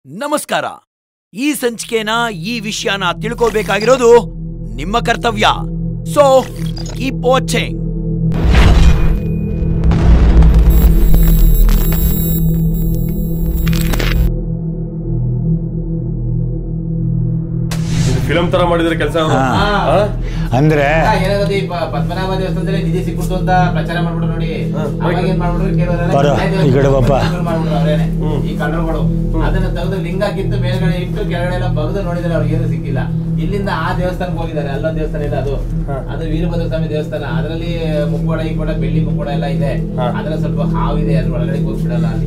ನಮಸ್ಕಾರ ಈ ಸಂಚಿಕೆನ ಈ ವಿಷಯನ ತಿಳ್ಕೋಬೇಕಾಗಿರೋದು ನಿಮ್ಮ ಕರ್ತವ್ಯ ಸೊ ಕೀಪ್ ವಾಚಿಂಗ್ ಫಿಲಂ ತರ ಮಾಡಿದ್ರೆ ಕೆಲಸ ಅಂದ್ರೆ ಏನಾಗುತ್ತೆ ಈ ಪ- ಪದ್ಮನಾಭ ದೇವಸ್ಥಾನದಲ್ಲಿ ನಿಧಿ ಸಿಕ್ಬಿಡ್ತು ಅಂತ ಪ್ರಚಾರ ಮಾಡ್ಬಿಟ್ರು ನೋಡಿ ಅವಾಗ ಏನ್ ಮಾಡ್ಬಿಟ್ರು ಕೆಲವರೆಲ್ಲ ಬರೋ, ನ್ಯಾಯ ಈ ಕಡೆ ಬಾಪ್ಪ. ದೇವಸ್ಥಾನದಲ್ಲಿ ಮಾಡ್ಬಿಟ್ರು ಅವ್ರೇನೆ. ಈ ಕಳ್ಳರುಗಳು ಅದನ್ನ ತೆಗೆದು ಲಿಂಗ ಕಿತ್ತು ಮೇಲ್ಗಡೆ ಇಟ್ಟು ಕೆಳಗಡೆ ಎಲ್ಲ ಬಗ್ದು ನೋಡಿದ್ರೆ ಅವ್ರಿಗೆ ಏನು ಸಿಕ್ಕಿಲ್ಲ ಇಲ್ಲಿಂದ ಆ ದೇವಸ್ಥಾನಕ್ಕೆ ಹೋಗಿದ್ದಾರೆ ಅಲ್ಲೊಂದ್ ದೇವಸ್ಥಾನ ಇದೆ ಅದು ಅದು ವೀರಭದ್ರ ಸ್ವಾಮಿ ದೇವಸ್ಥಾನ ಅದರಲ್ಲಿ ಮುಕ್ಕೋಡ ಈ ಕೂಡ ಬೆಳ್ಳಿ ಮುಕ್ಕೋಡ ಎಲ್ಲ ಇದೆ ಹಾ. ಅದ್ರಲ್ಲಿ ಸ್ವಲ್ಪ ಹಾವಿದೆ ಅದ್ರ ಒಳಗಡೆ ಹೋಗ್ಬಿಡಲ್ಲ ಅಲ್ಲಿ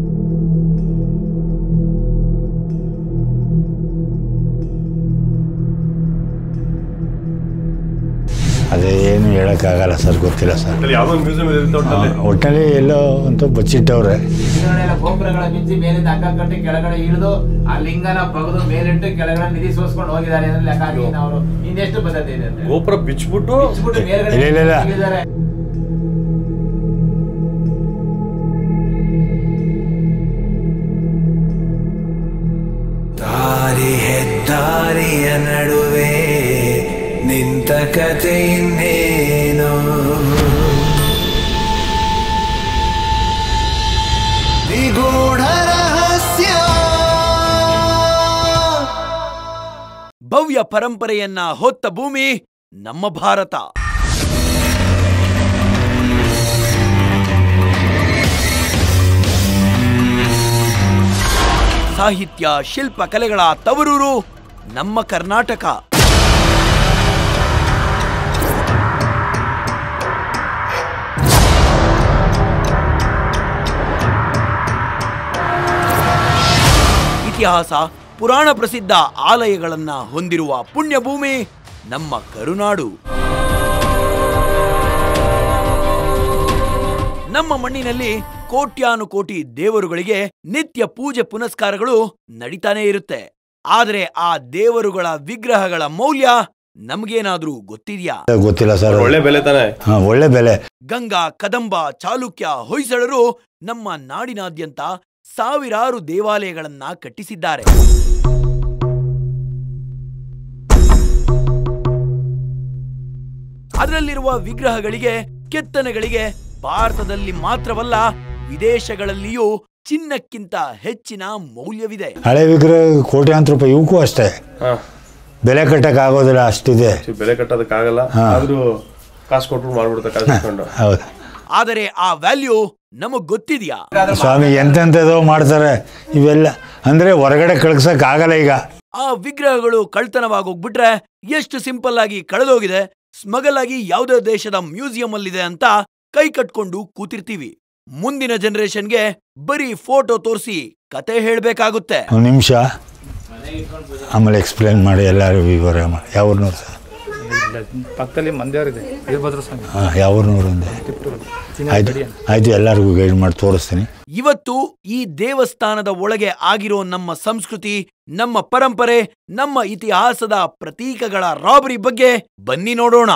ಅದೇ ಏನು ಹೇಳಕ್ಕಾಗಲ್ಲ ಸರ್ ಗೊತ್ತಿಲ್ಲ ಸರ್ ಯಾವ್ದೋ ಒಂದು ಮ್ಯೂಸಿಯಂ ಇರುತ್ತೆ ಒಟ್ಟಲ್ಲಿ ಒಟ್ಟಿನಲ್ಲಿ ಎಲ್ಲೋ ಅಂತೂ ಬಚ್ಚಿಟ್ಟವ್ರೆ ಹಿಂದ್ಗಡೆ ಎಲ್ಲ ಗೋಪುರಗಳ ಬಿಚ್ಚಿ ಮೇಲಿಂದ ಹಗ್ಗ ಕಟ್ಟಿ ಕೆಳಗಡೆ ಇಳಿದು ಆ ಲಿಂಗನ ಬಗ್ದು ಮೇಲಿಟ್ಟು ಕೆಳಗಡೆ ನಿಧಿ ಸೋಸ್ಕೊಂಡು ಹೋಗಿದ್ದಾರೆ ಅಂದ್ರೆ ಲೆಕ್ಕ ಹಾಕಿ ಅವರು ಇನ್ನೆಷ್ಟು ಪದ್ಧತಿ ಇದೆ ಅಂದ್ರೆ ಗೋಪುರ ಬಿಚ್ಬಿಟ್ಟು ಬಿಚ್ಬಿಟ್ಟು ಮೇಲ್ಗಡೆ ಇಲ್ಲ, ಇಲ್ಲ, ಇಲ್ಲ. ಇಳಿದಿದ್ದಾರೆ. ದಾರಿ ಹೆದ್ದಾರಿಯ ನಡುವೆ ನಿಂತ ಕತೆ ಇನ್ನೇನು ನಿಗೂಢ ರಹಸ್ಯ ಭವ್ಯ ಪರಂಪರೆಯನ್ನ ಹೊತ್ತ ಭೂಮಿ ನಮ್ಮ ಭಾರತ ಸಾಹಿತ್ಯ ಶಿಲ್ಪ ಕಲೆಗಳ ತವರೂರು ನಮ್ಮ ಕರ್ನಾಟಕ ಇತಿಹಾಸ ಪುರಾಣ ಪ್ರಸಿದ್ಧ ಆಲಯಗಳನ್ನ ಹೊಂದಿರುವ ಪುಣ್ಯಭೂಮಿ ನಮ್ಮ ಕರುನಾಡು ನಮ್ಮ ಮಣ್ಣಿನಲ್ಲಿ ಕೋಟ್ಯಾನುಕೋಟಿ ದೇವರುಗಳಿಗೆ ನಿತ್ಯ ಪೂಜೆ ಪುನಸ್ಕಾರಗಳು ನಡೀತಾನೆ ಇರುತ್ತೆ ಆದರೆ ಆ ದೇವರುಗಳ ವಿಗ್ರಹಗಳ ಮೌಲ್ಯ ನಮ್ಗೇನಾದ್ರೂ ಗೊತ್ತಿದ್ಯಾ ಗೊತ್ತಿಲ್ಲ ಸರ್ ಒಳ್ಳೆ ಬೆಲೆ ತಾನೆ ಹಾ, ಒಳ್ಳೆ ಬೆಲೆ ಗಂಗಾ ಕದಂಬ ಚಾಲುಕ್ಯ ಹೊಯ್ಸಳರು ನಮ್ಮ ನಾಡಿನಾದ್ಯಂತ ಸಾವಿರಾರು ದೇವಾಲಯಗಳನ್ನ ಕಟ್ಟಿಸಿದ್ದಾರೆ ಅದರಲ್ಲಿರುವ ವಿಗ್ರಹಗಳಿಗೆ ಕೆತ್ತನೆಗಳಿಗೆ ಭಾರತದಲ್ಲಿ ಮಾತ್ರವಲ್ಲ ವಿದೇಶಗಳಲ್ಲಿಯೂ ಚಿನ್ನಕ್ಕಿಂತ ಹೆಚ್ಚಿನ ಮೌಲ್ಯವಿದೆ ಹಳೆ ವಿಗ್ರಹ ಕೋಟ್ಯಾಂತರ ರೂಪಾಯಿ ಇವಕ್ಕೂ ಅಷ್ಟೇ ಹಾ ಬೆಲೆ ಕಟ್ಟಕ್ ಆಗೋದಿಲ್ಲ ಅಷ್ಟಿದೆ ಚಿ, ಬೆಲೆ ಕಟ್ಟೋದಕ್ಕಾಗಲ್ಲ ಹಾ. ಆದ್ರೂ ಕಾಸು ಕೊಟ್ಬಿಟ್ಟು ಮಾಡ್ಬಿಡ್ತಾರೆ ಕಾಸು ಇಟ್ಕೊಂಡು ಹೌದು ಆದರೆ ಆ ವ್ಯಾಲ್ಯೂ ನಮಗ್ ಗೊತ್ತಿದೆಯಾ ಸ್ವಾಮಿ ಎಂತೆಂಥದೋ ಮಾಡ್ತಾರೆ ಇವೆಲ್ಲ ಅಂದ್ರೆ ಹೊರಗಡೆ ಕಳ್ಸಕ್ ಆಗಲ್ಲ ಈಗ ಆ ವಿಗ್ರಹಗಳು ಕಳ್ತನವಾಗೋಗ್ಬಿಟ್ರೆ ಎಷ್ಟು ಸಿಂಪಲ್ ಆಗಿ ಕಳೆದೋಗಿದೆ ಸ್ಮಗಲ್ ಆಗಿ ಯಾವುದೇ ದೇಶದ ಮ್ಯೂಸಿಯಂ ಅಲ್ಲಿದೆ ಅಂತ ಕೈ ಕಟ್ಕೊಂಡು ಕೂತಿರ್ತೀವಿ ಮುಂದಿನ ಜನರೇಷನ್ಗೆ ಬರೀ ಫೋಟೋ ತೋರಿಸಿ ಕತೆ ಹೇಳ್ಬೇಕಾಗುತ್ತೆ ಒಂದು ನಿಮಿಷ ಆಮೇಲೆ ಎಕ್ಸ್ಪ್ಲೇನ್ ಮಾಡಿ ಎಲ್ಲರೂ ವಿವರ ಮಾಡಿ ಯಾವ ಊರ್ನವ್ರು ಸರ್ ಇಲ್ಲ ಪಕ್ಕದಲ್ಲಿ ಮಂದ್ಯಾರಿದೆ ವೀರಭದ್ರ ಸ್ವಾಮಿ ಹಾಂ ಯಾವ ಊರ್ನವ್ರು ಅಂದೆ ಆಯ್ತು ಆಯ್ತು ಎಲ್ಲರಿಗೂ ಗೈಡ್ ಮಾಡಿ ತೋರಿಸ್ತೀನಿ ಇವತ್ತು ಈ ದೇವಸ್ಥಾನದ ಒಳಗೆ ಆಗಿರೋ ನಮ್ಮ ಸಂಸ್ಕೃತಿ ನಮ್ಮ ಪರಂಪರೆ ನಮ್ಮ ಇತಿಹಾಸದ ಪ್ರತೀಕಗಳ ರಾಬರಿ ಬಗ್ಗೆ ಬನ್ನಿ ನೋಡೋಣ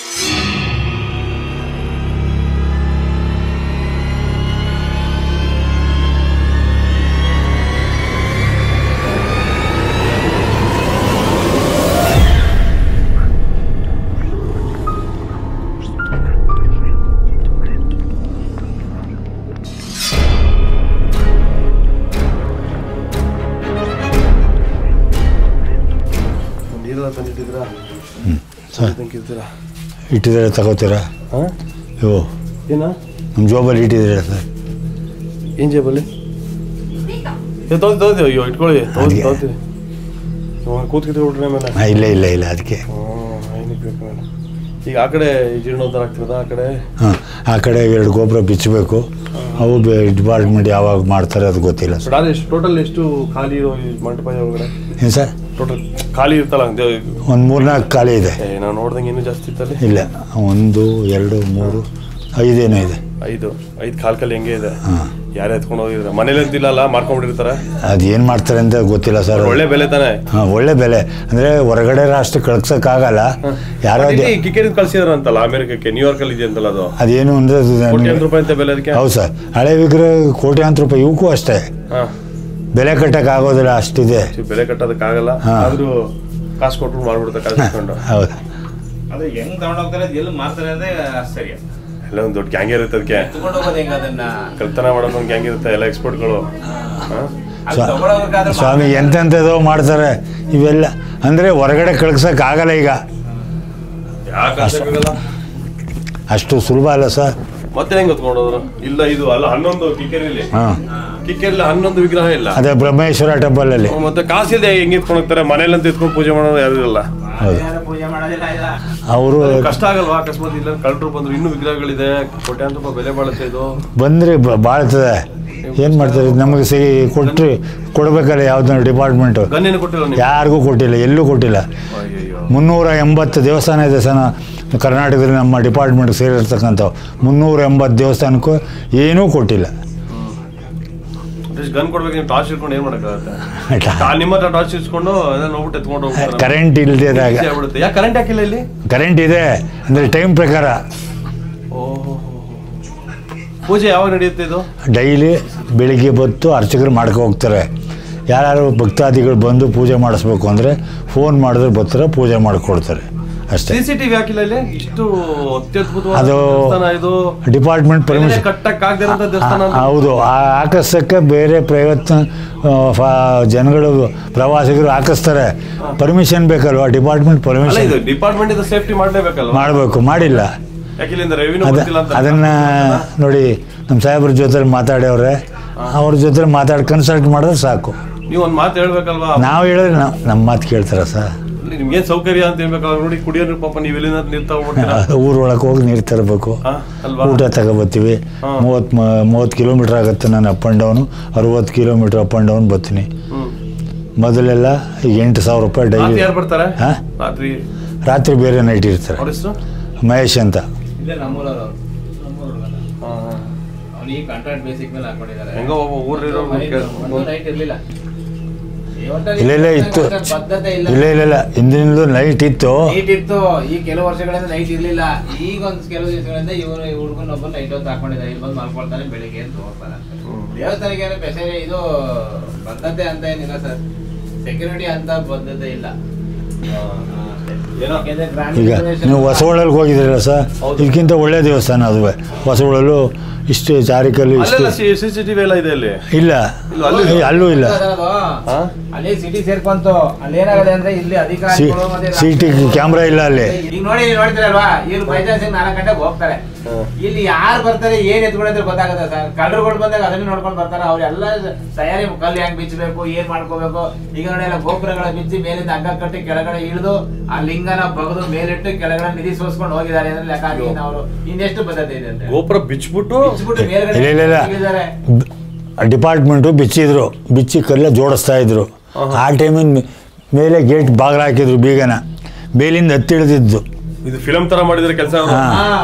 ನೀರೆಲ್ಲ ತಂದಿಟ್ಟಿದ್ರಾ ಸರ್ ತಂದಿದ್ದೀರಾ ಇಟ್ಟಿದ್ದಾರೆ ತಗೋತೀರಾ ಹಾ ಇವು ಏನ ನಮ್ಮ ಜೋಬಲ್ಲಿ ಇಟ್ಟಿದ್ದೀರಾ ಸರ್ ಏನ್ ಜೇಬಲ್ಲಿ ಏ ತೋತಿ ತೋತಿ ಅಯ್ಯೋ ಇಟ್ಕೊಳ್ಳಿ ತೋತಿ ಅದ್ಕೆ. ತೋತಿ ಕೂತ್ಕಿದ್ರೆ ಬಿಟ್ರೆ ಆಮೇಲೆ ಹಾಂ ಇಲ್ಲ ಇಲ್ಲ ಇಲ್ಲ ಅದಕ್ಕೆ ಹ್ಮ್ ಏನಕ್ಕೆ ಬೇಕು ಆಮೇಲೆ ಈಗ ಆ ಕಡೆ ಜೀರ್ಣೋದ್ಧಾರ ಆಗ್ತಿರೋದ ಆ ಕಡೆ ಹಾಂ ಆ ಕಡೆ ಎರಡು ಗೊಬ್ಬರ ಬಿಚ್ಚಬೇಕು ಅವು ಡಿಪಾರ್ಟ್ಮೆಂಟ್ ಯಾವಾಗ ಮಾಡ್ತಾರೆ ಅದು ಗೊತ್ತಿಲ್ಲ ಸರ್ ಸರ್ ಎಷ್ಟು ಟೋಟಲ್ ಎಷ್ಟು ಖಾಲಿ ಇರೋ ಈ ಮಂಟಪ ಒಳಗಡೆ ಏನು ಸರ್ ಟೋಟಲ್ ಖಾಲಿ ಇರ್ತಲ್ಲ ದೇವ್ ಒಂದು ಮೂರ್ನಾಲ್ಕು ಖಾಲಿ ಇದೆ ಏ ನಾವು ನೋಡ್ದಂಗೆ ಇನ್ನೂ ಜಾಸ್ತಿ ಇತ್ತಲ್ಲಿ ಇಲ್ಲ ಒಂದು ಎರಡು ಮೂರು ಐದೇನೋ ಇದೆ ಐದು ಐದು ಕಾಲ್ ಕಲ್ಲಿ ಹೆಂಗೆ ಇದೆ ಹಾಂ ಯಾರೇ ಎತ್ಕೊಂಡು ಹೋಗಿದ್ರೆ ಮನೇಲಿ ಅಂತಿಲ್ಲಲ್ಲ ಮಾರ್ಕೊಂಡ್ಬಿಟ್ಟಿರ್ತಾರೆ ಅದು ಏನು ಮಾಡ್ತಾರೆ ಅಂತ ಗೊತ್ತಿಲ್ಲ ಸರ್ ಒಳ್ಳೆ ಬೆಲೆ ತಾನೆ ಹಾಂ ಒಳ್ಳೆ ಬೆಲೆ ಅಂದರೆ ಹೊರಗಡೆ ರಾಷ್ಟ್ರ ಕಳ್ಸೋಕ್ಕಾಗಲ್ಲ ಯಾರೋ ಅದೇ- ಕಿಕೆಟ್ ಕಳ್ಸಿದಾರ ಅಂತಲ್ಲ ಅಮೆರಿಕಕ್ಕೆ ನ್ಯೂಯಾರ್ಕ್ ಅಲ್ಲಿ ಇದೆ ಅಂತಲ್ಲ ಅದು ಅದೇನು ಅಂದರೆ ಅದು ಕೋಟ್ಯಾಂತರ ನನಗೆ- ರೂಪಾಯಿ ಅಂತ ಬೆಲೆ ಅದಕ್ಕೆ ಹೌದು ಸರ್ ಹಳೆ ವಿಗ್ರಹ ಕೋಟ್ಯಾಂತರ ರೂಪಾಯಿ ಇವಕ್ಕೂ ಅಷ್ಟೇ ಹಾ ಬೆಲೆ ಕಟ್ಟಕ್ಕೆ ಆಗೋದಿಲ್ಲ ಅಷ್ಟಿದೆ ಬೆಲೆ ಕಟ್ಟೋದಕ್ಕಾಗಲ್ಲ ಹಾ. ಆದ್ರೂ ಕಾಸು ಕೊಟ್ಟು ಮಾಡ್ಬಿಡ್ತಾರೆ ಕಾಸು ಇಟ್ಕೊಂಡು ಹೌದು ಅದು ಹೆಂಗ್ ತಗೊಂಡೋಗ್ತಾರೆ ಎಲ್ಲಿ ಮಾರ್ತಾರೆ ಅಂದ್ರೆ ಆಶ್ಚರ್ಯ ಎಲ್ಲ ಒಂದು ದೊಡ್ಡ ಗ್ಯಾಂಗ್ ಇರುತ್ತೆ ಅದಕ್ಕೆ ತಗೊಂಡು ಹೋಗೋದು ಹೆಂಗ ಅದನ್ನ ಕಳ್ತನ ಮಾಡೋದು ಒಂದು ಗ್ಯಾಂಗ್ ಇರುತ್ತೆ ಎಲ್ಲ ಎಕ್ಸ್ಪೋರ್ಟ್ಗಳು ಅದು ಸ್ವಾ- ತಗೊಳೋದಕ್ಕಾದ್ರೆ ಸ್ವಾಮಿ ಎಂತೆಂಥದೋ ಮಾಡ್ತಾರೆ ಇವೆಲ್ಲ ಅಂದರೆ ಹೊರಗಡೆ ಕಳ್ಸಕ್ಕೆ ಆಗಲ್ಲ ಈಗ ಯಾಕೆ ಆಗಲ್ಲ ಅಷ್ಟು ಸುಲಭ ಅಲ್ಲ ಸರ್ ಮತ್ತೆ ಹೆಂಗ್ ಹೊತ್ಕೊಂಡೋದ್ರು ಇಲ್ಲ ಇದು ಅಲ್ಲ ಹನ್ನೊಂದು ಕಿಕ್ಕೇರಿಲಿ ಹಾಂ ಕಿಕ್ಕೇರಿಲಿ ಹನ್ನೊಂದು ವಿಗ್ರಹ ಇಲ್ಲ ಅದೇ ಬ್ರಹ್ಮೇಶ್ವರ ಟೆಂಪಲಲ್ಲಿ ಮತ್ತೆ ಕಾಸಿದೆ ಹೆಂಗ್ ಎತ್ಕೊಂಡು ಹೋಗ್ತಾರೆ ಮನೇಲಂತ ಎತ್ಕೊಂಡು ಪೂಜೆ ಮಾಡೋದು ಯಾರು ಇರಲ್ಲ ಹೌದು ಯಾರು ಪೂಜೆ ಮಾಡೋದಿಲ್ಲ ಇಲ್ಲ ಅವರು ಕಷ್ಟ ಆಗಲ್ವಾ ಅಕಸ್ಮಾತ್ ಇಲ್ಲ ಕಳ್ಳರು ಬಂದ್ರು ಇನ್ನೂ ವಿಗ್ರಹಗಳಿದೆ ಕೋಟ್ಯಾಂತರ ರೂಪಾಯಿ ಬೆಲೆ ಬಾಳುತ್ತೆ ಇದು ಬಂದರೆ ಬಾಳ್ತದೆ ಏನು ಮಾಡ್ತಾರೆ ನಮಗೆ ಸಿ ಕೊಟ್ಟರೆ ಕೊಡಬೇಕಲ್ಲ ಯಾವ್ದನ್ನ ಡಿಪಾರ್ಟ್ಮೆಂಟು ಗನ್ ಏನು ಕೊಟ್ಟಿಲ್ಲ ನೀವು ಯಾರಿಗೂ ಕೊಟ್ಟಿಲ್ಲ ಎಲ್ಲೂ ಕೊಟ್ಟಿಲ್ಲ ಅಯ್ಯಯ್ಯೋ ಮುನ್ನೂರ ಎಂಬತ್ತು ದೇವಸ್ಥಾನ ಇದೆ ಸರ್ ಕರ್ನಾಟಕದಲ್ಲಿ ನಮ್ಮ ಡಿಪಾರ್ಟ್ಮೆಂಟ್ ಸೇರಿರ್ತಕ್ಕಂಥವು ಮುನ್ನೂರ ಎಂಬತ್ತು ದೇವಸ್ಥಾನಕ್ಕೂ ಏನೂ ಕೊಟ್ಟಿಲ್ಲ ಗನ್ ಕೊಡ್ಬೇಕು ನೀವು ಟಾರ್ಚ್ ಇಟ್ಕೊಂಡು ಏನ್ ಮಾಡಕ್ಕಾಗತ್ತೆ ಆ, ನಿಮ್ಮ ಹತ್ರ ಟಾರ್ಚ್ ಇಸ್ಕೊಂಡು ಅದನ್ನ ನೋಡ್ಬಿಟ್ಟು ಎತ್ಕೊಂಡು ಹೋಗ್ತಾರೆ ಕರೆಂಟ್ ಇಲ್ದಿದಾಗ Easy ಆಗ್ಬಿಡುತ್ತೆ ಯಾಕೆ ಕರೆಂಟ್ ಹಾಕಿಲ್ಲ ಇಲ್ಲಿ ಕರೆಂಟ್ ಇದೆ ಅಂದರೆ ಟೈಮ್ ಪ್ರಕಾರ ಓಹೋ ಪೂಜೆ ಯಾವಾಗ ನಡೆಯುತ್ತೆ ಇದು ಡೈಲಿ ಬೆಳಿಗ್ಗೆ ಹೊತ್ತು ಅರ್ಚಕರು ಮಾಡ್ಕೊ ಹೋಗ್ತಾರೆ ಯಾರು ಭಕ್ತಾದಿಗಳು ಬಂದು ಪೂಜೆ ಮಾಡಿಸ್ಬೇಕು ಅಂದರೆ ಫೋನ್ ಮಾಡಿದ್ರೆ ಬರ್ತಾರೆ ಪೂಜೆ ಮಾಡಿಕೊಡ್ತಾರೆ ಅಷ್ಟೇ ಸಿ ಸಿ ಟಿವಿ ಹಾಕಿಲ್ಲ ಇಲ್ಲಿ ಇಷ್ಟು ಅತ್ಯದ್ಭುತವಾದ ಅದು ದೇವಸ್ಥಾನ ಇದು ಡಿಪಾರ್ಟ್ಮೆಂಟ್ ಪರ್ಮಿಷನ್ ಕಟ್ಟಕ್ ಆಗದಿರೋಂಥ ದೇವಸ್ಥಾನ ಅಂತ. ಹೌದು ಆ ಹಾಕಿಸೋಕ್ಕೆ ಬೇರೆ ಪ್ರಯತ್ನ ಆ, ಫ- ಜನಗಳು ಪ್ರವಾಸಿಗರು ಹಾಕಿಸ್ತಾರೆ ಪರ್ಮಿಷನ್ ಬೇಕಲ್ವಾ ಡಿಪಾರ್ಟ್ಮೆಂಟ್ ಅಲ್ಲ ಪರ್ಮಿಷನ್ ಇದು ಡಿಪಾರ್ಟ್ಮೆಂಟ್ ಇದು ಸೇಫ್ಟಿ ಮಾಡ್ಲೇಬೇಕಲ್ವಾ ಮಾಡಬೇಕು ಮಾಡಿಲ್ಲ ಯಾಕೆ ಇಲ್ಲಿಂದ ರೆವಿನ್ಯೂ ಅದ ಗೊತ್ತಿಲ್ಲ ಅಂತ ಅದನ್ನು ನೋಡಿ ನಮ್ಮ ಸಾಹೇಬ್ರ ಜೊತೆಲಿ ಮಾತಾಡ್ಯವ್ರೆ ಅವ್ರ ಜೊತೆ ಮಾತಾಡಿ ಕನ್ಸಲ್ಟ್ ಮಾಡಿದ್ರೆ ಸಾಕು ನೀವು ಒಂದ್ ಮಾತು ಹೇಳ್ಬೇಕಲ್ವಾ ನಾವು ಹೇಳಿದ್ರೆ ನಾವು ನಮ್ಮ ಮಾತು ಕೇಳ್ತಾರ ಸರ್ ನಿಮ್ಗೇನ್ ಸೌಕರ್ಯ ಅಂತ ಹೇಳ್ಬೇಕಲ್ಲ ನೋಡಿ ಕುಡಿಯೋ ನೀರು ಪಾಪ ನೀವು ಎಲ್ಲಿಂದ ನೀರು ತಗೊಂಡ್ಬಿಡ್ತೀರಾ ಊರೊಳಗೆ ಹೋಗಿ ನೀರು ತರಬೇಕು ಹಾ, ಅಲ್ವಾ ಊಟ ತಗೊಬತ್ತೀವಿ ಹಾ. ಮೂವತ್ತು ಮೂವತ್ತು ಕಿಲೋಮೀಟ್ರ್ ಆಗುತ್ತೆ ನಾನು ಅಪ್ ಆ್ಯಂಡ್ ಡೌನು ಅರುವತ್ತು ಕಿಲೋಮೀಟ್ರ್ ಅಪ್ ಆ್ಯಂಡ್ ಡೌನ್ ಬರ್ತೀನಿ ಹ್ಮ್ ಮೊದಲೆಲ್ಲ ಈಗ ಎಂಟು ಸಾವಿರ ರೂಪಾಯಿ ರಾತ್ರಿ ಡೈಲಿ ಯಾರು ಬರ್ತಾರೆ ಹಾ? ರಾತ್ರಿ ರಾತ್ರಿ ಬೇರೆ ನೈಟ್ ಇರ್ತಾರೆ ಅವ್ರ ಹೆಸರು ಮಹೇಶ್ ಅಂತ ಇಲ್ಲೇ ನಮ್ಮೂರವ್ರು ಅವ್ನಿಗೆ ಕಾಂಟ್ರಾಕ್ಟ್ ಬೇಸಿಕ್ ಮೇಲೆ ಹಾಕೊಂಡಿದ್ದಾರೆ ಹೆಂಗೋ ಒಬ್ಬ ಊರಿರೋ ನೈಟ್ ಇರ್ಲಿಲ್ಲ ಇಲ್ಲ ಇಲ್ಲ ಇತ್ತು ಬದ್ಧತೆ ಇಲ್ಲ ಇಲ್ಲ ಇಲ್ಲ ಇಲ್ಲ ಹಿಂದಿನಿಂದಲೂ ನೈಟ್ ಇತ್ತು ನೈಟ್ ಇತ್ತು ಈ ಕೆಲವು ವರ್ಷಗಳಿಂದ ನೈಟ್ ಇರ್ಲಿಲ್ಲ ಈಗ ಒಂದ್ ಕೆಲವು ದಿವಸಗಳಿಂದ ಇವರು ಹುಡುಗನ ಒಬ್ಬ ನೈಟ್ ಹೊತ್ತು ಹಾಕೊಂಡಿದ್ದಾರೆ ಇಲ್ಲಿ ಬಂದು ಮಲ್ಕೊಳ್ತಾನೆ ಬೆಳಿಗ್ಗೆ ಅಂತ ಹೋಗ್ತಾನೆ ದೇವಸ್ಥಾನಕ್ಕೆ ಏನೋ ಬೆಸರೆ ಇದು ಬದ್ಧತೆ ಅಂತ ಏನಿಲ್ಲ ಸರ್ ಸೆಕ್ಯೂರಿಟಿ ಅಂತ ಬದ್ಧತೆ ಇಲ್ಲ ಏನೋ ಯಾಕೆಂದ್ರೆ grand ಈಗ decoration ನೀವು ಹೊಸವಳಲ್ಲಿ ಹೋಗಿದ್ದೀರಲ್ಲ ಸರ್ ಇದಕ್ಕಿಂತ ಒಳ್ಳೆ ದೇವಸ್ಥಾನ ಅದುವೆ ಹೊಸವಳಲ್ಲೂ ಇಷ್ಟು ಚಾರಿಕಲ್ಲಿ ಇಷ್ಟು ಅಲ್ಲೆಲ್ಲ ಸಿ ಸಿ ಟಿವಿ ಎಲ್ಲ ಇದೆ ಇಲ್ಲಿ ಇಲ್ಲ ಇಲ್ಲ, ಅಲ್ಲೂ ಏ, ಅಲ್ಲೂ ಇಲ್ಲ ಸರ್ ಅದು ಹಾ ಅಲ್ಲಿ ಸಿಟಿ ಸೇರ್ಕೊಂತು ಅಲ್ಲಿ ಏನಾಗಿದೆ ಅಂದ್ರೆ ಇಲ್ಲಿ ಅಧಿಕಾರಿಗಳು ಮತ್ತೆ ಸಿ ಟಿ ಕ್ಯಾಮ್ರಾ ಇಲ್ಲ ಅಲ್ಲಿ ಈಗ ನೋಡಿ ನೋಡ್ತೀರಲ್ವಾ ಇವ್ರು ಬೈಚಾನ್ಸ್ ನಾಲ್ಕು ಗಂಟೆಗೆ ಹೋಗ್ತಾರೆ ಇಲ್ಲಿ ಯಾರು ಬರ್ತಾರೆ ಏನ್ ಎತ್ಕೊಂಡಿದ್ರೆ ಗೊತ್ತಾಗುತ್ತೆ ಸರ್ ಕಳ್ಳರುಗಳು ಬಂದಾಗ ಅದನ್ನ ನೋಡ್ಕೊಂಡು ಬರ್ತಾರೆ ಅವ್ರೆಲ್ಲ ತಯಾರಿ ಕಲ್ಲು ಹೆಂಗ್ ಬಿಚ್ಚಬೇಕು ಏನ್ ಮಾಡ್ಕೋಬೇಕು ಈಗ ನೋಡಿ ಎಲ್ಲ ಗೋಪುರಗಳ ಬಿಚ್ಚಿ ಮೇಲಿಂದ ಹಗ್ಗ ಕಟ್ಟಿ ಕೆಳಗಡೆ ಇಳಿದು ಆ ಲಿಂಗನ ಬಗದು ಮೇಲಿಟ್ಟು ಕೆಳಗಡೆ ನಿಧಿ ಸೋಸ್ಕೊಂಡು ಹೋಗಿದ್ದಾರೆ ಅಂದ್ರೆ ಲೆಕ್ಕ ಹಾಕಿ ಅವರು ಇನ್ನೆಷ್ಟು ಬದ್ಧತೆ ಇದೆ ಅಂತ ಗೋಪುರ ಬಿಚ್ಬಿಟ್ಟು ಬಿಚ್ಬಿಟ್ಟು ಮೇಲ್ಗಡೆ ಇಲ್ಲ ಇಲ್ಲ ಇಲ್ಲ ಇಳಿದ್ದಾರೆ. ಡಿಪಾರ್ಟ್ಮೆಂಟು ಬಿಚ್ಚಿದ್ರು ಬಿಚ್ಚಿ ಕಲ್ಲ ಜೋಡಿಸ್ತಾ ಇದ್ರು ಆ ಟೈಮಿನ ಮೇಲೆ ಗೇಟ್ ಬಾಗಿಲು ಹಾಕಿದ್ರು ಬೀಗನ ಮೇಲಿಂದ ಹತ್ತಿಳಿದಿದ್ದು ಇದು ಫಿಲಂ ತರ ಮಾಡಿದ್ರೆ ಕೆಲಸ ಹಾ.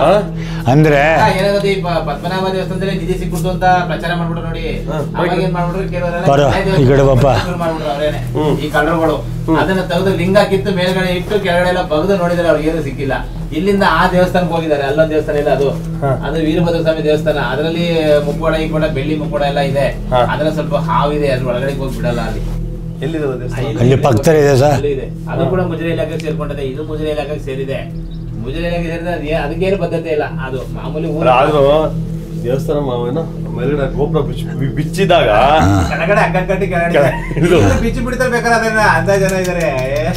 ಅಂದರೆ ಆ, ಏನಾಗುತ್ತೆ ಈ ಪ- ಪದ್ಮನಾಭ ದೇವಸ್ಥಾನದಲ್ಲಿ ನಿಧಿ ಸಿಕ್ಕಿತು ಅಂತ ಪ್ರಚಾರ ಮಾಡ್ಬಿಟ್ರು ನೋಡಿ ಹಾ. ಅವಾಗ ಏನ್ ಮಾಡ್ಬಿಟ್ರು ಕೆಲವರೆಲ್ಲ ಬರೋ, ಹಳೆ ಈ ಕಡೆ ಬಾಪ. ಶುರು ಮಾಡ್ಬಿಟ್ರು ಅವ್ರೇನೆ. ಹ್ಮ್. ಈ ಕಳ್ಳರುಗಳು ಅದನ್ನ ತೆಗೆದು ಲಿಂಗ ಕಿತ್ತು ಮೇಲ್ಗಡೆ ಇಟ್ಟು ಕೆಳಗಡೆ ಎಲ್ಲ ಬಗ್ದು ನೋಡಿದ್ರೆ ಅವ್ರಿಗೆ ಏನು ಸಿಕ್ಕಿಲ್ಲ ಇಲ್ಲಿಂದ ಆ ದೇವಸ್ಥಾನಕ್ಕೆ ಹೋಗಿದ್ದಾರೆ ಅಲ್ಲೊಂದ್ ದೇವಸ್ಥಾನ ಇಲ್ಲ ಅದು ಅದು ವೀರಭದ್ರ ಸ್ವಾಮಿ ದೇವಸ್ಥಾನ ಅದರಲ್ಲಿ ಮುಕ್ಕೋಡ ಈ ಕೂಡ ಬೆಳ್ಳಿ ಮುಕ್ಕೋಡ ಎಲ್ಲ ಇದೆ ಹಾ. ಅದ್ರ ಸ್ವಲ್ಪ ಹಾವಿದೆ ಅದ್ರ ಒಳಗಡೆ ಹೋಗಿ ಬಿಡಲ್ಲ ಅಲ್ಲಿ ಎಲ್ಲಿದೆ ಅದು ದೇವಸ್ಥಾನ? ಇಲ್ಲಿ ಅಲ್ಲಿ ಪಕ್ಕದಲ್ಲಿ ಇದೆ ಸರ್. ಅಲ್ಲಿ ಇದೆ ಅದು ಕೂಡ ಮುಜರೆ ಇಲಾಖೆಗೆ ಸೇರ್ಕೊಂಡಿದೆ ಇದು ಮುಜರೆ ಇಲಾಖೆಗೆ ಸೇರಿದೆ ಮುಜರೆ ಇಲಾಖೆ ಸೇರಿದೆ ಅದು ಏ- ಅದಕ್ಕೇನು ಬದ್ಧತೆ ಇಲ್ಲ ಅದು ಮಾಮೂಲಿ ಊರ ಅಲ್ಲ, ಆದ್ರೂ ದೇವಸ್ಥಾನ ಮ- ಏನು ಮೇಲ್ಗಡೆ ಗೋಪುರ ಬಿಚ್ಚಿ ಬಿ- ಬಿಚ್ಚಿದಾಗ ಕೆಳಗಡೆ ಹಗ್ಗ ಕಟ್ಟಿ ಕೆಳಗಡೆ ಕೆಳ- ಇದು. ಇದು ಬಿಚ್ಚಿ ಬಿಡ್ತಾರೆ ಬೇಕಾದ್ರೆ ಅದನ್ನ ಅಂತ ಜನ ಇದಾರೆ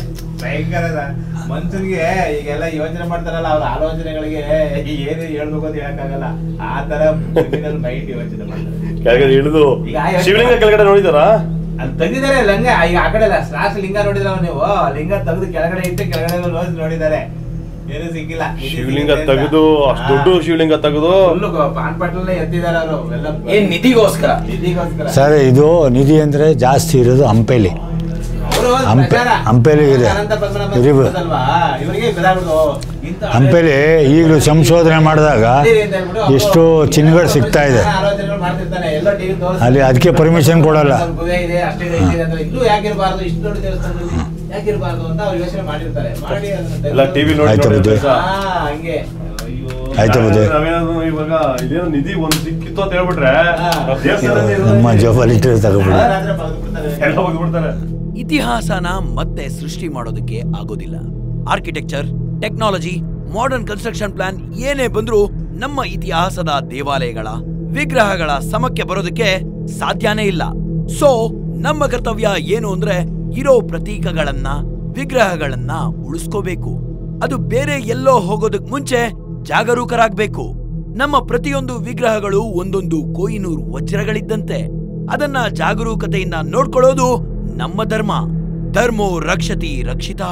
ಭಯಂಕರ ಅದ. ಮನ್ಸನ್ಗೆ ಈಗೆಲ್ಲ ಯೋಚನೆ ಮಾಡ್ತಾರಲ್ಲ ಅವ್ರ ಆಲೋಚನೆಗಳಿಗೆ ಏನು ಹೇಳ್ಬೇಕು ಅಂತ ಹೇಳಕ್ಕಾಗಲ್ಲ ಆ ತರ ಕ್ರಿಮಿನಲ್ ಮೈಂಡ್ ಯೋಚನೆ ಮಾಡ್ತಾರೆ ಕೆಳಗಡೆ ಇಳಿದು ಈಗ ಆ ಯೋಚ್ನೆ- ಶಿವಲಿಂಗ ಕೆಳಗಡೆ ನೋಡಿದಾರಾ ಅಲ್ಲಿ ತೆಗ್ದಿದ್ದಾರೆ ಲಂಗ ಈಗ ಆ ಕಡೆ ಅಲ್ಲ ಲಾಸ್ಟ್ ಲಿಂಗ ನೋಡಿದ್ರ ನೀವು ಲಿಂಗ ತೆಗೆದು ಕೆಳಗಡೆ ಇಟ್ಟು ಕೆಳಗಡೆ ನೋಸ್ ನೋಡಿದ್ದಾರೆ ಏನು ಸಿಕ್ಕಿಲ್ಲ ಇದು ಶಿವಲಿಂಗ ಸಿಕ್ಕಿದೆ ಅಂತ. ತೆಗೆದು ಅಷ್ಟು ದೊಡ್ಡ ಹಾ. ಶಿವಲಿಂಗ ತೆಗೆದು ಫುಲ್ಲು ಪಾನ್ ಪಟ್ಲಲ್ಲೇ ಎತ್ತಿದ್ದಾರೆ ಅವರು ಎಲ್ಲ ಏನ್ ನಿಧಿಗೋಸ್ಕರ ನಿಧಿಗೋಸ್ಕರ ಸರ್ ಇದು ನಿಧಿ ಅಂದರೆ ಜಾಸ್ತಿ ಇರೋದು ಹಂಪೆಲಿ ಅವರು ಹಂಪೆ- ಪ್ರಚಾರ. ಹಂಪೆಲಿ ಇದೆ. ಅನಂತ ಪದ್ಮನಾಭ ಇರಿ ಬ- ಗೊತ್ತಲ್ವಾ? ಇವರಿಗೆ ಗೊತ್ತಾಗ್ಬಿಡ್ತು. ಇಂಥ ಹಂಪೆಲಿ ಈಗಲೂ ಸಂಶೋಧನೆ ಮಾಡಿದಾಗ ಹಳ್ಳಿ ಅಂತ ಹೇಳ್ಬಿಟ್ಟು ಅವ್ರು ಎಷ್ಟು ಚಿನ್ನಗಳು ಸಿಗ್ತಾ ಇದೆ ಆಲೋಚನೆಗಳು ಮಾಡ್ತಿರ್ತಾನೆ. ಎಲ್ಲೋ TV ತೋರಿಸ್ತಾರೆ. ಅಲ್ಲಿ ಅದಕ್ಕೆ permission ಕೊಡಲ್ಲ. ಸ್ವಲ್ಪ ಗುಹೆ ಇದೆ ಅಷ್ಟಿದೆ ಇಷ್ಟಿದೆ ಅಂತ ಇಲ್ಲೂ ಯಾಕಿರ್ಬಾರ್ದು ಇಷ್ಟು ದೊಡ್ಡ ದೇವಸ್ಥಾನದಲ್ಲಿ ಯಾಕಿರ್ಬಾರ್ದು ಅಂತ ಅವ್ರು ಯೋಚನೆ ಮಾಡಿರ್ತಾರೆ ಮಾಡಿ ಅದನ್ನ ಎಲ್ಲ ತೆಗ್ದು- ಟಿವಿ ನೋಡಿ ಆಯ್ತು ನೋಡಿ ಬಿಡಿ. ಕೆಲಸ. ಹಾ, ಹಂಗೆ ಅಯ್ಯೋ ಆಯ್ತಾ ಬುದ್ಧಿ ನಾವೇನಾದ್ರು ಇವಾಗ ಇದೇನೋ ನಿಧಿ ಒಂದು ಸಿಕ್ಕಿತ್ತು ಅಂತ ಹೇಳ್ಬಿಟ್ರೆ ದೇವಸ್ಥಾನದಲ್ಲಿ ಇರೋದು ನಮ್ಮ ಜೋಬಲ್ಲಿ ಇಟ್ಟರೆ ತಗೊಬಿಡಿ ಎಲ್ಲ ಹೋಗ್ಬಿಡ್ತಾರೆ ಇತಿಹಾಸನ ಮತ್ತೆ ಸೃಷ್ಟಿ ಮಾಡೋದಕ್ಕೆ ಆಗೋದಿಲ್ಲ architecture technology modern construction plan ಏನೇ ಬಂದ್ರೂ ನಮ್ಮ ಇತಿಹಾಸದ ದೇವಾಲಯಗಳ ವಿಗ್ರಹಗಳ ಸಮಕ್ಕೆ ಬರೋದಕ್ಕೆ ಸಾಧ್ಯನೇ ಇಲ್ಲ ಸೊ ನಮ್ಮ ಕರ್ತವ್ಯ ಏನು ಅಂದ್ರೆ ಇರೋ ಪ್ರತೀಕಗಳನ್ನ ವಿಗ್ರಹಗಳನ್ನ ಉಳಿಸ್ಕೋಬೇಕು ಅದು ಬೇರೆ ಎಲ್ಲೋ ಹೋಗೋದಕ್ ಮುಂಚೆ ಜಾಗರೂಕರಾಗ್ಬೇಕು ನಮ್ಮ ಪ್ರತಿಯೊಂದು ವಿಗ್ರಹಗಳು ಒಂದೊಂದು ಕೊಯಿನೂರು ವಜ್ರಗಳಿದ್ದಂತೆ ಅದನ್ನ ಜಾಗರೂಕತೆಯಿಂದ ನೋಡ್ಕೊಳ್ಳೋದು ನಮ್ಮ ಧರ್ಮ ಧರ್ಮೋ ರಕ್ಷತಿ ರಕ್ಷಿತಾ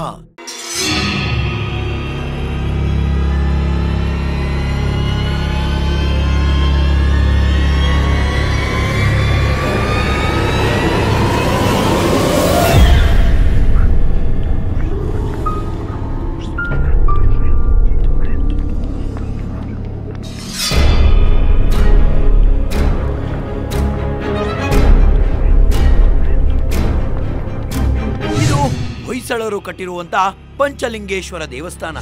ಇದು ಹೊಯ್ಸಳರು ಕಟ್ಟಿರುವಂತ ಪಂಚಲಿಂಗೇಶ್ವರ ದೇವಸ್ಥಾನ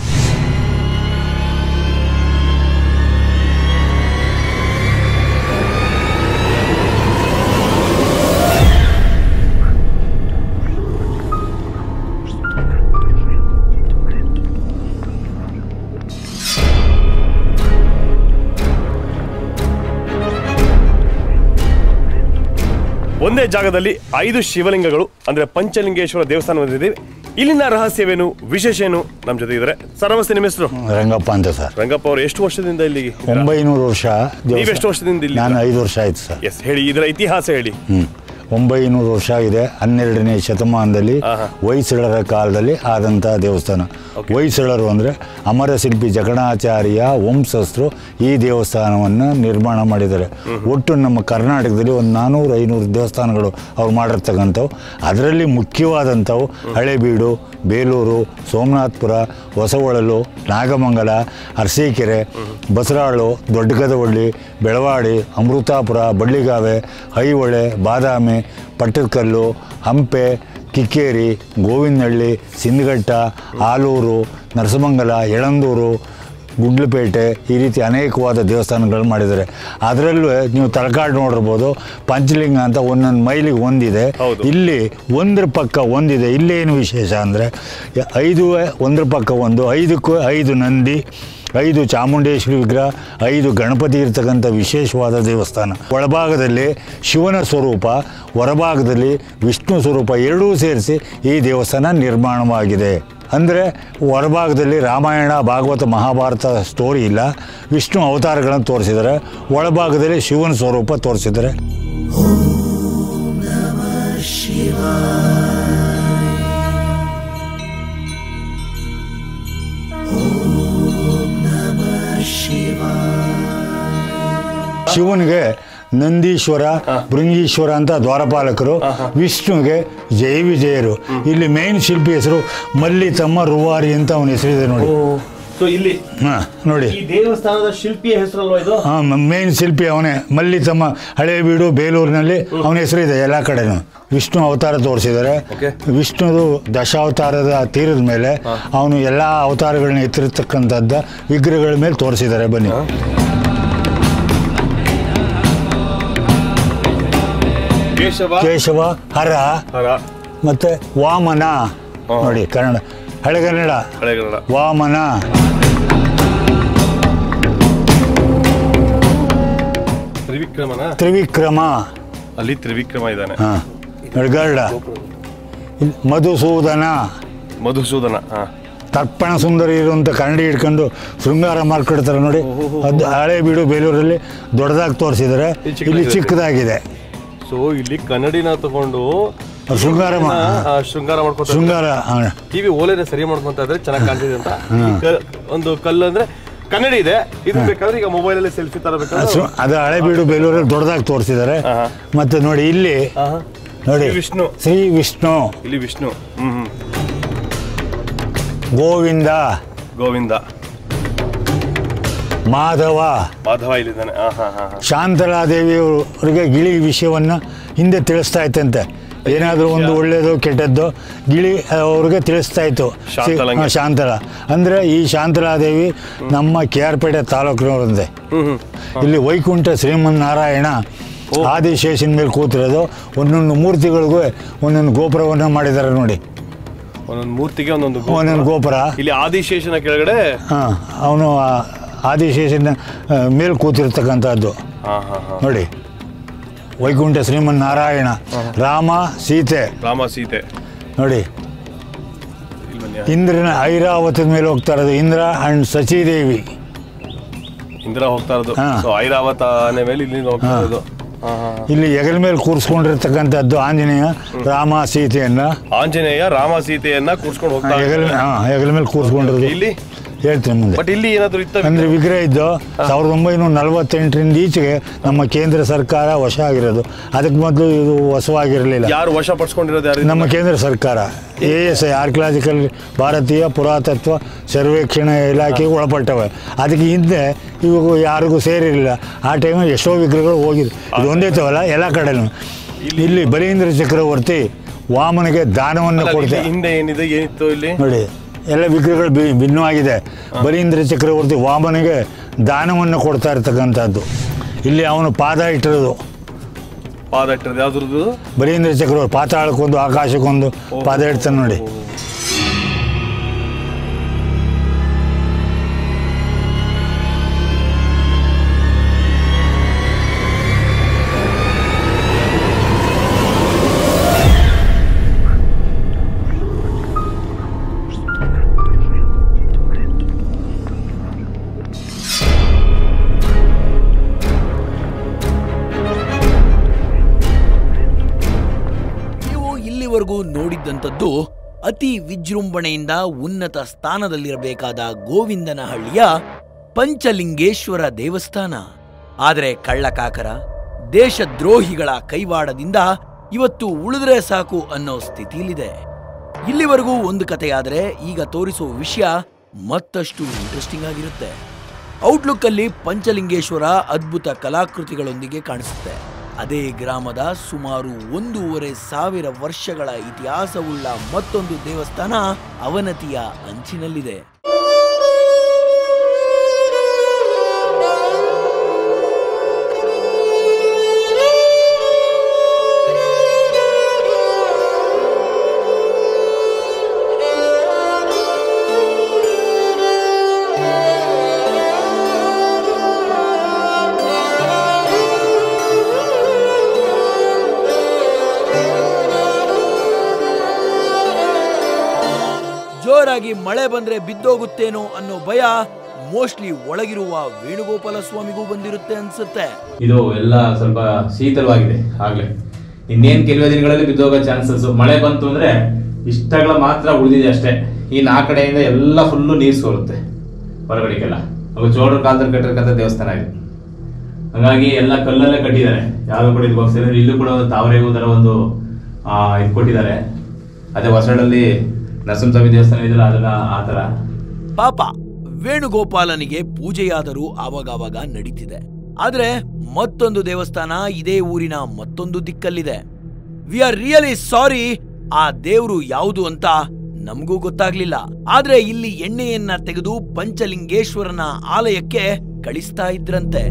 ಒಂದೇ ಜಾಗದಲ್ಲಿ ಐದು ಶಿವಲಿಂಗಗಳು ಅಂದ್ರೆ ಪಂಚಲಿಂಗೇಶ್ವರ ದೇವಸ್ಥಾನ ಹೊಂದಿದ್ದೀವಿ ಇಲ್ಲಿನ ರಹಸ್ಯವೇನು ವಿಶೇಷ ಏನು ನಮ್ಮ ಜೊತೆ ಇದ್ದಾರೆ ಸರ್ ನಮಸ್ತೆ ನಿಮ್ಮ ಹೆಸರು ರಂಗಪ್ಪ ಅಂತ ಸರ್ ರಂಗಪ್ಪ ಅವರು ಎಷ್ಟು ವರ್ಷದಿಂದ ಇಲ್ಲಿಗೆ ಒಂಬೈನೂರು ವರ್ಷ ದೇವಸ್ಥಾನ- ನೀವೆಷ್ಟು ವರ್ಷದಿಂದ ಇಲ್ಲಿ ನಾನು ಐದು ವರ್ಷ ಆಯ್ತು ಸರ್ ಎಸ್ ಹೇಳಿ ಇದರ ಇತಿಹಾಸ ಹೇಳಿ ಹ್ಮ್ ಒಂಬೈನೂರು ವರ್ಷ ಆಗಿದೆ ಹನ್ನೆರಡನೇ ಶತಮಾನದಲ್ಲಿ ಆಹಾ. ಹೊಯ್ಸಳರ ಕಾಲದಲ್ಲಿ ಆದಂಥ ದೇವಸ್ಥಾನ ಹೊಯ್ಸಳರು ಅಂದರೆ ಅಮರಶಿಲ್ಪಿ ಜಗಣಾಚಾರ್ಯ ವಂಶಸ್ಥರು ಈ ದೇವಸ್ಥಾನವನ್ನು ನಿರ್ಮಾಣ ಮಾಡಿದ್ದಾರೆ ಒಟ್ಟು ನಮ್ಮ ಕರ್ನಾಟಕದಲ್ಲಿ ಒಂದು ನಾನ್ನೂರು ಐನೂರು ದೇವಸ್ಥಾನಗಳು ಅವ್ರು ಮಾಡಿರ್ತಕ್ಕಂಥವು ಅದರಲ್ಲಿ ಮುಖ್ಯವಾದಂಥವು ಹಳೇಬೀಡು ಬೇಲೂರು ಸೋಮನಾಥ್ಪುರ ಹೊಸವಳಲು ನಾಗಮಂಗಲ ಅರಸೀಕೆರೆ ಬಸರಾಳು ದೊಡ್ಡಗದವಳ್ಳಿ ಬೆಳವಾಡಿ ಅಮೃತಾಪುರ ಬಳ್ಳಿಗಾವೆ ಐಹೊಳೆ ಬಾದಾಮಿ ಪಟ್ಟದಕಲ್ಲು ಹಂಪೆ ಕಿಕ್ಕೇರಿ ಗೋವಿಂದಹಳ್ಳಿ ಸಿಂದಘಟ್ಟ ಆಲೂರು ನರಸಮಂಗಲ ಯಳಂದೂರು ಗುಡ್ಲಪೇಟೆ ಈ ರೀತಿ ಅನೇಕವಾದ ದೇವಸ್ಥಾನಗಳು ಮಾಡಿದ್ದಾರೆ ಅದರಲ್ಲೂ ನೀವು ತಲಕಾಡು ನೋಡಿರ್ಬೋದು ಪಂಚಲಿಂಗ ಅಂತ ಒಂದೊಂದು ಮೈಲಿಗೆ ಒಂದಿದೆ ಹೌದು. ಇಲ್ಲಿ ಒಂದ್ರ ಪಕ್ಕ ಒಂದಿದೆ ಇಲ್ಲೇನು ವಿಶೇಷ ಅಂದರೆ ಐದು ಒಂದ್ರ ಪಕ್ಕ ಒಂದು ಐದಕ್ಕೂ ಐದು ನಂದಿ ಐದು ಚಾಮುಂಡೇಶ್ವರಿ ವಿಗ್ರಹ ಐದು ಗಣಪತಿ ಇರ್ತಕ್ಕಂಥ ವಿಶೇಷವಾದ ದೇವಸ್ಥಾನ ಒಳಭಾಗದಲ್ಲಿ ಶಿವನ ಸ್ವರೂಪ ಹೊರಭಾಗದಲ್ಲಿ ವಿಷ್ಣು ಸ್ವರೂಪ ಎರಡೂ ಸೇರಿಸಿ ಈ ದೇವಸ್ಥಾನ ನಿರ್ಮಾಣವಾಗಿದೆ ಅಂದರೆ ಹೊರಭಾಗದಲ್ಲಿ ರಾಮಾಯಣ ಭಾಗವತ ಮಹಾಭಾರತ ಸ್ಟೋರಿ ಇಲ್ಲ ವಿಷ್ಣು ಅವತಾರಗಳನ್ನು ತೋರಿಸಿದ್ದಾರೆ ಒಳಭಾಗದಲ್ಲಿ ಶಿವನ ಸ್ವರೂಪ ತೋರಿಸಿದ್ದಾರೆ ಶಿವನಿಗೆ ನಂದೀಶ್ವರ ಭೃಂಗೀಶ್ವರ ಅಂತ ದ್ವಾರಪಾಲಕರು ವಿಷ್ಣುವಿಗೆ ಜಯ ವಿಜಯರು ಇಲ್ಲಿ ಮೇನ್ ಶಿಲ್ಪಿ ಹೆಸರು ಮಲ್ಲಿತಮ್ಮ ರುವಾರಿ ಅಂತ ಅವನ ಹೆಸರಿದೆ ನೋಡಿ ಸೊ ಇಲ್ಲಿ ಹಾ ನೋಡಿ ಈ ದೇವಸ್ಥಾನದ ಶಿಲ್ಪಿಯ ಹೆಸರಲ್ವಾ ಇದು ಹಾ ಮೇನ್ ಶಿಲ್ಪಿ ಅವನೇ ಮಲ್ಲಿತಮ್ಮ ಹಳೇಬೀಡು ಬೇಲೂರಿನಲ್ಲಿ ಅವನ ಹೆಸರಿದೆ ಎಲ್ಲ ಕಡೆನೂ ವಿಷ್ಣು ಅವತಾರ ತೋರಿಸಿದ್ದಾರೆ Okay. ವಿಷ್ಣುದು ದಶಾವತಾರದ ತೀರದ ಮೇಲೆ ಅವನು ಎಲ್ಲ ಅವತಾರಗಳನ್ನ ಎತ್ತಿರ್ತಕ್ಕಂಥದ್ದು ವಿಗ್ರಹಗಳ ಮೇಲೆ ತೋರಿಸಿದ್ದಾರೆ ಬನ್ನಿ ಕೇಶವ ಕೇಶವ ಹರ ಹರ ಮತ್ತೆ ವಾಮನ ನೋಡಿ ಕನ್ನಡ ಹಳೆಗನ್ನಡ ಹಳೆಗನ್ನಡ ವಾಮನ ತ್ರಿವಿಕ್ರಮನ ತ್ರಿವಿಕ್ರಮ ಅಲ್ಲಿ ತ್ರಿವಿಕ್ರಮ ಇದ್ದಾನೆ ಹಾ ನೋಡಿ ಗರುಡ ಇಲ್ಲಿ ಮಧುಸೂದನ ಮಧುಸೂದನ ಹಾ ತರ್ಪಣ ಸುಂದರಿ ಇರುವಂತ ಕನ್ನಡಿ ಹಿಡ್ಕೊಂಡು ಶೃಂಗಾರ ಮಾಡ್ಕೊಡ್ತಾರೆ ನೋಡಿ ಅದು ಹಳೆ ಬೀಡು ಬೇಲೂರಲ್ಲಿ ದೊಡ್ಡದಾಗಿ ತೋರಿಸಿದ್ದಾರೆ ಇಲ್ಲಿ ಇಲ್ಲಿ ಚಿಕ್ಕದಾಗಿದೆ. ಚಿಕ್ಕದಾಗಿದೆ ಸೊ ಇಲ್ಲಿ ಕನ್ನಡಿನ ತಗೊಂಡು ಅವ್ರು ಶೃಂಗಾರ ಮಾ- ಆ, ಶೃಂಗಾರ ಮಾಡ್ಕೊತಾರೆ ಶೃಂಗಾರ ಹಾ. ಟಿವಿ ಓಲೆನ ಸರಿ ಮಾಡ್ಕೊಂತ ಇದ್ರೆ ಚೆನ್ನಾಗಿ ಕಾಣ್ತಿದೆ ಅಂತ ಈ ಕ- ಒಂದು ಕಲ್ಲು ಅಂದ್ರೆ ಕನ್ನಡಿ ಇದೆ ಇದು ಬೇಕಾದ್ರೆ ಈಗ ಮೊಬೈಲ್ ಅಲ್ಲಿ ಸೆಲ್ಫಿ ಆ ತರಬೇಕಾದ್ರೆ ಶೃ- ಅದು ಹಳೆ ಬೀಡು ಬೇಲೂರಲ್ಲಿ ದೊಡ್ಡದಾಗಿ ತೋರಿಸಿದ್ದಾರೆ ಆಹಾ. ಮತ್ತೆ ನೋಡಿ ಇಲ್ಲಿ ಆಹಾ. ನೋಡಿ ಶ್ರೀ ವಿಷ್ಣು. ಶ್ರೀ ವಿಷ್ಣು ಇಲ್ಲಿ ವಿಷ್ಣು ಹ್ಮ್ ಹ್ಮ್ ಗೋವಿಂದ ಗೋವಿಂದ ಮಾಧವ ಮಾಧವ ಇಲ್ಲಿದ್ದಾನೆ ಹಾ ಹಾ ಹಾ ಹಾ ಶಾಂತಲಾದೇವಿಯವರಿಗೆ ಗಿಳಿ ವಿಷಯವನ್ನು ಹಿಂದೆ ತಿಳಿಸ್ತಾ ಇತ್ತಂತೆ ಏನಾದರೂ ಒಂದು ಒಳ್ಳೆಯದು ಕೆಟ್ಟದ್ದು ಗಿಳಿ ಅವ್ರಿಗೆ ತಿಳಿಸ್ತಾ ಇತ್ತು ಶಾಂತಲಂಗೆ. ಹಾ, ಶಾಂತಲ ಅಂದರೆ ಈ ಶಾಂತಲಾದೇವಿ ನಮ್ಮ ಕೆ ಆರ್ ಪೇಟೆ ತಾಲೂಕಿನವರಂತೆ ಹ್ಮ್ ಹ್ಮ್ ಇಲ್ಲಿ ವೈಕುಂಠ ಶ್ರೀಮನ್ನಾರಾಯಣ ಆದಿಶೇಷನ ಮೇಲೆ ಕೂತಿರೋದು ಒಂದೊಂದು ಮೂರ್ತಿಗಳಿಗೂ ಒಂದೊಂದು ಗೋಪುರವನ್ನು ಮಾಡಿದ್ದಾರೆ ನೋಡಿ ಒಂದೊಂದು ಮೂರ್ತಿಗೆ ಒಂದೊಂದು ಗೋಪುರ. ಒಂದೊಂದು ಗೋಪುರ ಇಲ್ಲಿ ಆದಿಶೇಷನ ಕೆಳಗಡೆ ಹಾಂ ಅವನು ಆದಿಶೇಷನ ಆ, ಮೇಲೆ ಕೂತಿರ್ತಕ್ಕಂಥದ್ದು ಹಾ ಹಾ ಹಾ ನೋಡಿ ವೈಕುಂಠ ಶ್ರೀಮನ್ನಾರಾಯಣ ರಾಮ ಸೀತೆ ರಾಮ ಸೀತೆ ನೋಡಿ ಇಲ್ಲಿ ಬನ್ನಿ ಇಂದ್ರನ ಐರಾವತದ ಮೇಲೆ ಹೋಗ್ತಾ ಇರೋದು ಇಂದ್ರ ಅಂಡ್ ಸಚಿದೇವಿ ಇಂದ್ರ ಹೋಗ್ತಾ ಇರೋದು ಹಾ. ಸೊ ಐರಾವತ ಆನೆ ಮೇಲೆ ಇಲ್ಲಿಂದ ಹೋಗ್ತಾ ಹಾ. ಇರೋದು ಹಾ ಹಾ ಹಾ. ಇಲ್ಲಿ ಹೆಗಲ ಮೇಲೆ ಕೂರಿಸ್ಕೊಂಡಿರ್ತಕ್ಕಂಥದ್ದು ಆಂಜನೇಯ ರಾಮ ಸೀತೆಯನ್ನ ಆಂಜನೇಯ ರಾಮ ಸೀತೆಯನ್ನ ಕೂರ್ಸ್ಕೊಂಡು ಹೋಗ್ತಾ ಹೆಗಲ ಇದ್ದಾರೆ. ಹಾಂ ಹೆಗಲ ಮೇಲೆ ಕೂರಿಸ್ಕೊಂಡಿರೋದು ಇಲ್ಲಿ ಹೇಳ್ತೀನಿ ಮುಂದೆ ಬಟ್ ಇಲ್ಲಿ ಏನಾದ್ರು ಇತ್ತ ಅಂದರೆ ವಿಗ್ರಹ ಇದ್ದು ಸಾವಿರದ ಒಂಬೈನೂರ ನಲವತ್ತೆಂಟರಿಂದ ಈಚೆಗೆ ನಮ್ಮ ಕೇಂದ್ರ ಸರ್ಕಾರ ವಶ ಆಗಿರೋದು ಅದಕ್ಕೆ ಮೊದಲು ಇದು ವಶವಾಗಿರಲಿಲ್ಲ ಯಾರು ವಶ ಪಡಿಸ್ಕೊಂಡಿರೋದು ಯಾರು ನಮ್ಮ ಕೇಂದ್ರ ಸರ್ಕಾರ ಎ ಎಸ್ ಐ ಆರ್ಕಿಯಾಲಜಿಕಲ್ ಭಾರತೀಯ ಪುರಾತತ್ವ ಸರ್ವೇಕ್ಷಣಾ ಇಲಾಖೆಗೆ ಒಳಪಟ್ಟವೆ ಅದಕ್ಕೆ ಹಿಂದೆ ಇವು ಯಾರಿಗೂ ಸೇರಿರಲಿಲ್ಲ ಆ ಟೈಮಲ್ಲಿ ಎಷ್ಟೋ ವಿಗ್ರಹಗಳು ಹೋಗಿದೆ ಇದು ಒಂದೇ ತವಲ್ಲ ಎಲ್ಲ ಕಡೆನೂ ಇಲ್ಲಿ ಬಲೀಂದ್ರ ಚಕ್ರವರ್ತಿ ವಾಮನಿಗೆ ದಾನವನ್ನು ಅಲ್ಲ, ಇಲ್ಲಿ ಕೊಡ್ತಾರೆ ಹಿಂದೆ ಏನಿದೆ ಏನಿತ್ತು ಇಲ್ಲಿ ನೋಡಿ ಎಲ್ಲ ವಿಗ್ರಹಗಳು ಬಿ- ಭಿನ್ನವಾಗಿದೆ ಬಲೀಂದ್ರ ಚಕ್ರವರ್ತಿ ವಾಮನಿಗೆ ದಾನವನ್ನು ಕೊಡ್ತಾ ಇರ್ತಕ್ಕಂಥದ್ದು ಇಲ್ಲಿ ಅವನು ಪಾದ ಇಟ್ಟಿರೋದು ಪಾದ ಇಟ್ಟಿರೋದು ಯಾವ್ದ್ರದ್ದು ಬಲೀಂದ್ರ ಚಕ್ರವರ್ತಿ ಪಾತಾಳಕ್ಕೊಂದು ಆಕಾಶಕ್ಕೊಂದು ಪಾದ ಇಡ್ತಾನೆ ನೋಡಿ ನೀವು ಇಲ್ಲಿವರೆಗೂ ನೋಡಿದ್ದಂಥದ್ದು ಅತಿ ವಿಜೃಂಭಣೆಯಿಂದ ಉನ್ನತ ಸ್ಥಾನದಲ್ಲಿರಬೇಕಾದ ಗೋವಿಂದನಹಳ್ಳಿಯ ಪಂಚಲಿಂಗೇಶ್ವರ ದೇವಸ್ಥಾನ ಆದರೆ ಕಳ್ಳಕಾಕರ ದೇಶದ್ರೋಹಿಗಳ ಕೈವಾಡದಿಂದ ಇವತ್ತು ಉಳಿದ್ರೆ ಸಾಕು ಅನ್ನೋ ಸ್ಥಿತಿಯಲ್ಲಿದೆ ಇಲ್ಲಿವರೆಗೂ ಒಂದು ಕಥೆಯಾದರೆ ಈಗ ತೋರಿಸೋ ವಿಷಯ ಮತ್ತಷ್ಟು ಇಂಟ್ರೆಸ್ಟಿಂಗ್ ಆಗಿರುತ್ತೆ ಔಟ್ಲುಕ್ ಅಲ್ಲಿ ಪಂಚಲಿಂಗೇಶ್ವರ ಅದ್ಭುತ ಕಲಾಕೃತಿಗಳೊಂದಿಗೆ ಕಾಣಿಸುತ್ತೆ ಅದೇ ಗ್ರಾಮದ ಸುಮಾರು ಒಂದೂವರೆ ಸಾವಿರ ವರ್ಷಗಳ ಇತಿಹಾಸವುಳ್ಳ ಮತ್ತೊಂದು ದೇವಸ್ಥಾನ ಅವನತಿಯ ಅಂಚಿನಲ್ಲಿದೆ ಜೋರಾಗಿ ಮಳೆ ಬಂದ್ರೆ ಬಿದ್ದೋಗುತ್ತೇನೋ ಅನ್ನೋ ಭಯ ಮೋಸ್ಟ್ಲಿ ಒಳಗಿರುವ ವೇಣುಗೋಪಾಲ ಸ್ವಾಮಿಗೂ ಬಂದಿರುತ್ತೆ ಅನ್ಸುತ್ತೆ ಇದು ಎಲ್ಲ ಸ್ವಲ್ಪ ಶೀತಲವಾಗಿದೆ ಆಗ್ಲೇ ಇನ್ನೇನ್ ಕೆಲವೇ ದಿನಗಳಲ್ಲಿ ಬಿದ್ದೋಗೋ ಚಾನ್ಸಸ್ ಮಳೆ ಬಂತು ಅಂದ್ರೆ ಇಷ್ಟಗಳ ಮಾತ್ರ ಉಳಿದಿದೆ ಅಷ್ಟೇ ಇನ್ನು ಆ ಕಡೆಯಿಂದ ಎಲ್ಲ ಫುಲ್ಲು ನೀರು ಸೋರುತ್ತೆ ಹೊರಗಡೆಗೆಲ್ಲ ಅವು ಚೋಳರ ಕಾಲದಲ್ಲಿ ಕಟ್ಟಿರ್ತಕ್ಕಂಥ ದೇವಸ್ಥಾನ ಇದು ಹಾಗಾಗಿ ಎಲ್ಲ ಕಲ್ಲಲ್ಲೇ ಕಟ್ಟಿದ್ದಾರೆ ಯಾವ್ದು ಕೂಡ ಇದು ಬಾಕ್ಸ್ ಇಲ್ಲೂ ಕೂಡ ಒಂದು ತಾವರೆಗೂ ತರ ಒಂದು ಆ, ಇದು ಕೊಟ್ಟಿದ್ದಾರೆ ಅದೇ ಹೊಸಡಲ್ಲಿ ನರಸಿಂಹಸ್ವಾಮಿ ದೇವಸ್ಥಾನ ಇದೆಯಲ್ಲ ಅದನ್ನ ಆ ತರ ಪಾಪ ವೇಣುಗೋಪಾಲನಿಗೆ ಪೂಜೆಯಾದರೂ ಆವಾಗವಾಗ ನಡೀತಿದೆ ಆದ್ರೆ ಮತ್ತೊಂದು ದೇವಸ್ಥಾನ ಇದೇ ಊರಿನ ಮತ್ತೊಂದು ದಿಕ್ಕಲ್ಲಿದೆ ವಿ ಆರ್ ರಿಯಲಿ ಸಾರಿ ಆ ದೇವ್ರು ಯಾವುದು ಅಂತ ನಮಗೂ ಗೊತ್ತಾಗ್ಲಿಲ್ಲ ಆದ್ರೆ ಇಲ್ಲಿ ಎಣ್ಣೆಯನ್ನ ತೆಗೆದು ಪಂಚಲಿಂಗೇಶ್ವರನ ಆಲಯಕ್ಕೆ ಕಳಿಸ್ತಾ ಇದ್ರಂತೆ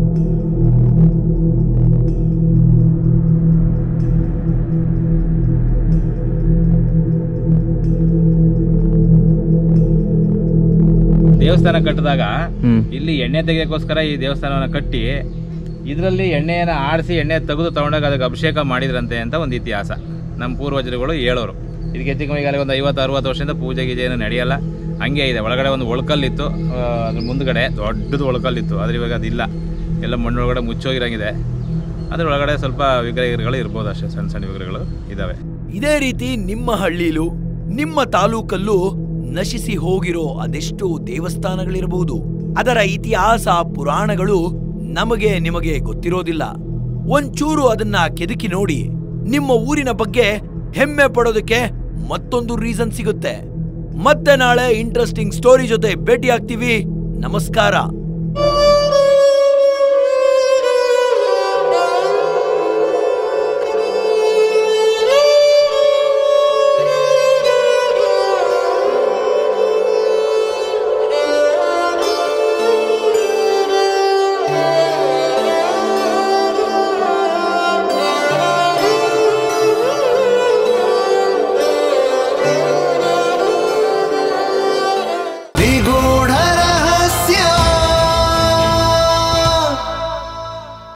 ದೇವಸ್ಥಾನ ಕಟ್ಟಿದಾಗ ಇಲ್ಲಿ ಎಣ್ಣೆ ತೆಗೆಯೋಕ್ಕೋಸ್ಕರ ಈ ದೇವಸ್ಥಾನವನ್ನ ಕಟ್ಟಿ ಇದರಲ್ಲಿ ಎಣ್ಣೆಯನ್ನ ಆಡಿಸಿ ಎಣ್ಣೆ ತೆಗೆದು ತಗೊಂಡಾಗ ಅದಕ್ಕೆ ಅಭಿಷೇಕ ಮಾಡಿದ್ರಂತೆ ಅಂತ ಒಂದು ಇತಿಹಾಸ ನಮ್ಮ ಪೂರ್ವಜರುಗಳು ಹೇಳೋರು ಇದಕ್ಕೆ ಹೆಚ್ಚು ಕಮ್ಮಿ ಈಗಾಗಲೇ ಒಂದು ಐವತ್ತು ಅರವತ್ತು ವರ್ಷದಿಂದ ಪೂಜೆ ಗೀಜೆ ಏನು ನಡೆಯಲ್ಲ ಹಂಗೆ ಇದೆ ಒಳಗಡೆ ಒಂದು ಒಳಕಲ್ಲಿತ್ತು ಆ, ಅದ್ರ ಮುಂದ್ಗಡೆ ದೊಡ್ಡದು ಒಳಕಲ್ಲಿತ್ತು ಆದ್ರೆ ಇವಾಗ ಅದಿಲ್ಲ ಎಲ್ಲ ಮಣ್ಣೊಳಗಡೆ ಮುಚ್ಚೋಗಿರಂಗಿದೆ ಅದ್ರ ಒಳಗಡೆ ಸ್ವಲ್ಪ ವಿಗ್ರಹಗಳು ಇರ್ಬೋದು ಅಷ್ಟೇ ಸಣ್ಣ ಸಣ್ಣ ವಿಗ್ರಹಗಳು ಇದಾವೆ ಇದೇ ರೀತಿ ನಿಮ್ಮ ಹಳ್ಳಿಲೂ ನಿಮ್ಮ ತಾಲೂಕಲ್ಲೂ ನಶಿಸಿ ಹೋಗಿರೋ ಅದೆಷ್ಟೋ ದೇವಸ್ಥಾನಗಳಿರಬಹುದು ಅದರ ಇತಿಹಾಸ ಪುರಾಣಗಳು ನಮಗೆ ನಿಮಗೆ ಗೊತ್ತಿರೋದಿಲ್ಲ ಒಂಚೂರು ಅದನ್ನ ಕೆದಕಿ ನೋಡಿ ನಿಮ್ಮ ಊರಿನ ಬಗ್ಗೆ ಹೆಮ್ಮೆ ಪಡೋದಕ್ಕೆ ಮತ್ತೊಂದು ರೀಸನ್ ಸಿಗುತ್ತೆ ಮತ್ತೆ ನಾಳೆ ಇಂಟ್ರೆಸ್ಟಿಂಗ್ ಸ್ಟೋರಿ ಜೊತೆ ಭೇಟಿ ಆಗ್ತೀವಿ ನಮಸ್ಕಾರ